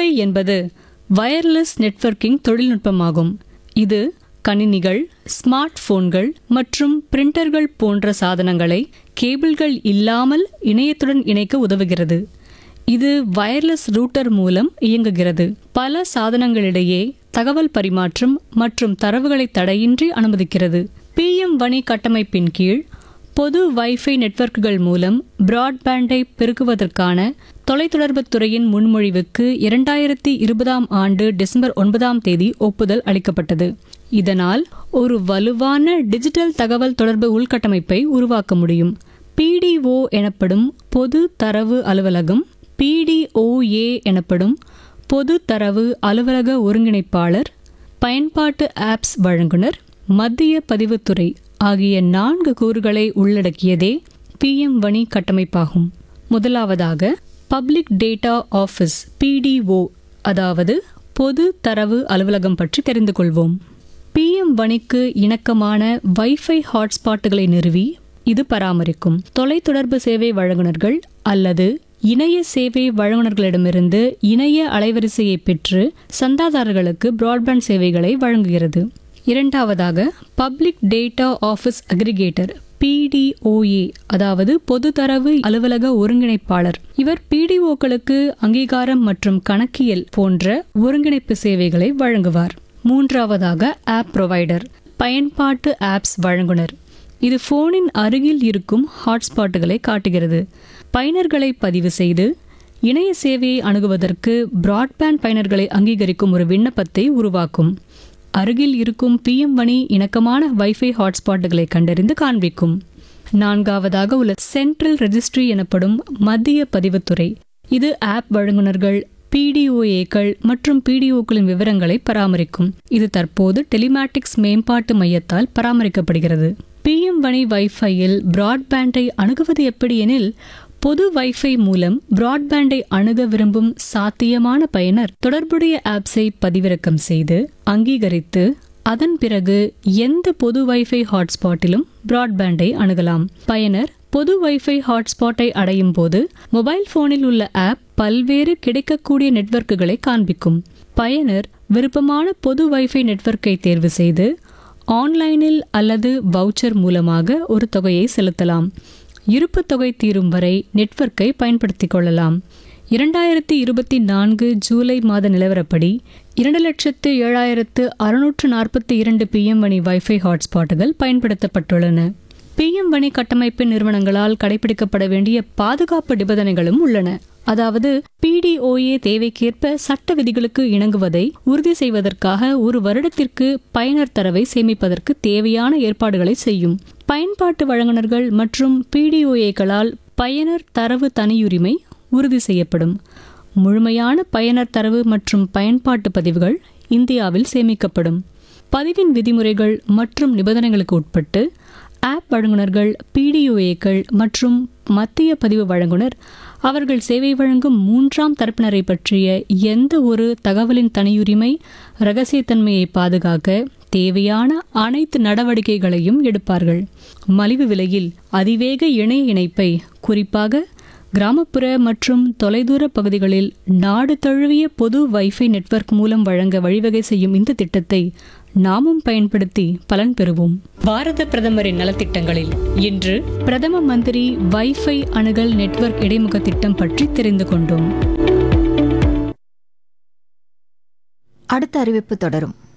wifi என்பது wireless networking தொழில்நுட்பமாகும் இது கணினிகள் ஸ்மார்ட் போன்கள் மற்றும் பிரிண்டர்கள் போன்ற சாதனங்களை கேபிள்கள் இல்லாமல் இணையத்துடன் இணைக்க உதவுகிறது இது வயர்லெஸ் ரூட்டர் மூலம் இயங்குகிறது பல சாதனங்களிடையே தகவல் பரிமாற்றம் மற்றும் தரவுகளை தடையின்றி அனுமதிக்கிறது பிஎம் வணி கட்டமைப்பின் கீழ் பொது வைஃபை நெட்வொர்க்குகள் மூலம் பிராட்பேண்டை பெருக்குவதற்கான தொலைத்தொடர்புத் துறையின் முன்மொழிவுக்கு இரண்டாயிரத்தி இருபதாம் ஆண்டு டிசம்பர் ஒன்பதாம் தேதி ஒப்புதல் அளிக்கப்பட்டது இதனால் ஒரு வலுவான டிஜிட்டல் தகவல் தொடர்பு உள்கட்டமைப்பை உருவாக்க முடியும் பிடிஓ எனப்படும் பொது தரவு அலுவலகம் பிடிஓஏ எனப்படும் பொது தரவு அலுவலக ஒருங்கிணைப்பாளர் பயன்பாட்டு ஆப்ஸ் வழங்குனர் மத்திய பதிவுத்துறை ஆகிய நான்கு கூறுகளை உள்ளடக்கியதே பிஎம் வணி கட்டமைப்பாகும் முதலாவதாக பப்ளிக் டேட்டா ஆஃபீஸ் பிடிஓ அதாவது பொது தரவு அலுவலகம் பற்றி தெரிந்து கொள்வோம் பிஎம் வணிக்கு இணக்கமான வைஃபை ஹாட்ஸ்பாட்டுகளை நிறுவி இது பராமரிக்கும் தொலைத்தொடர்பு சேவை வழங்குனர்கள் அல்லது இணைய சேவை வழங்குனர்களிடமிருந்து இணைய அலைவரிசையை பெற்று சந்தாதாரர்களுக்கு பிராட்பேண்ட் சேவைகளை வழங்குகிறது இரண்டாவதாக public data office aggregator PDOA அதாவது பொது தரவு அலுவலக ஒருங்கிணைப்பாளர் இவர் பிடிஓக்களுக்கு அங்கீகாரம் மற்றும் கணக்கியல் போன்ற ஒருங்கிணைப்பு சேவைகளை வழங்குவார் மூன்றாவதாக ஆப் ப்ரொவைடர் பயன்பாட்டு ஆப்ஸ் வழங்குனர் இது போனின் அருகில் இருக்கும் ஹாட்ஸ்பாட்டுகளை காட்டுகிறது பயனர்களை பதிவு செய்து இணைய சேவையை அணுகுவதற்கு பிராட்பேண்ட் பயனர்களை அங்கீகரிக்கும் ஒரு விண்ணப்பத்தை உருவாக்கும் அருகில் இருக்கும் பிஎம் வணி இணக்கமான வைஃபை ஹாட்ஸ்பாட்டுகளை கண்டறிந்து காண்பிக்கும் நான்காவதாக உள்ள சென்ட்ரல் ரெஜிஸ்ட்ரி எனப்படும் மத்திய பதிவுத்துறை இது ஆப் வழங்குனர்கள் பிடிஓஏக்கள் மற்றும் பிடிஓக்களின் விவரங்களை பராமரிக்கும் இது தற்போது டெலிமேட்டிக்ஸ் மேம்பாட்டு மையத்தால் பராமரிக்கப்படுகிறது பிஎம் வணி வைஃபையில் பிராட்பேண்டை அணுகுவது எப்படி எனில் பொது வைஃபை மூலம் பிராட்பேண்டை அணுக விரும்பும் சாத்தியமான பயனர் தொடர்புடைய ஆப்ஸை பதிவிறக்கம் செய்து அங்கீகரித்து அதன் பிறகு எந்த பொது வைஃபை ஹாட்ஸ்பாட்டிலும் பிராட்பேண்டை அணுகலாம் பயனர் பொது வைஃபை ஹாட்ஸ்பாட்டை அடையும் போது மொபைல் போனில் உள்ள ஆப் பல்வேறு கிடைக்கக்கூடிய நெட்வொர்க்குகளை காண்பிக்கும் பயனர் விருப்பமான பொது வைஃபை நெட்வொர்க்கை தேர்வு செய்து ஆன்லைனில் அல்லது வவுச்சர் மூலமாக ஒரு தொகையை செலுத்தலாம் இருப்பு தொகை தீரும் வரை நெட்வொர்க்கை பயன்படுத்திக் கொள்ளலாம் இரண்டாயிரத்தி இருபத்தி நான்கு ஜூலை மாத நிலவரப்படி இரண்டு லட்சத்து ஏழாயிரத்து அறுநூற்று நாற்பத்தி இரண்டு பிஎம் வணி வைஃபை ஹாட்ஸ்பாட்டுகள் பயன்படுத்தப்பட்டுள்ளன பிஎம் வணி கட்டமைப்பு நிறுவனங்களால் கடைபிடிக்கப்பட வேண்டிய பாதுகாப்பு நிபந்தனைகளும் உள்ளன அதாவது பிடிஓஏ தேவைக்கேற்ப சட்ட விதிகளுக்கு இணங்குவதை உறுதி செய்வதற்காக ஒரு வருடத்திற்கு பயனர் தரவை சேமிப்பதற்கு தேவையான ஏற்பாடுகளை செய்யும் பயன்பாட்டு வழங்குனர்கள் மற்றும் பிடிஓஏக்களால் பயனர் தரவு தனியுரிமை உறுதி செய்யப்படும் முழுமையான பயனர் தரவு மற்றும் பயன்பாட்டு பதிவுகள் இந்தியாவில் சேமிக்கப்படும் பதிவின் விதிமுறைகள் மற்றும் நிபந்தனைகளுக்கு உட்பட்டு ஆப் வழங்குனர்கள் பிடிஓஏக்கள் மற்றும் மத்திய பதிவு வழங்குனர் அவர்கள் சேவை வழங்கும் மூன்றாம் தரப்பினரை பற்றிய எந்த ஒரு தகவலின் தனியுரிமை ரகசியத்தன்மையை பாதுகாக்க தேவையான அனைத்து நடவடிக்கைகளையும் எடுப்பார்கள் மலிவு விலையில் அதிவேக இணைய இணைப்பை குறிப்பாக கிராமப்புற மற்றும் தொலைதூர பகுதிகளில் நாடு தழுவிய பொது வைஃபை நெட்வொர்க் மூலம் வழங்க வழிவகை செய்யும் இந்த திட்டத்தை நாமும் பயன்படுத்தி பலன் பெறுவோம் பாரத பிரதமரின் நலத்திட்டங்களில் இன்று பிரதம மந்திரி வைஃபை அணுகல் நெட்வொர்க் இடைமுக திட்டம் பற்றி தெரிந்து கொண்டோம் அடுத்த அறிவிப்பு தொடரும்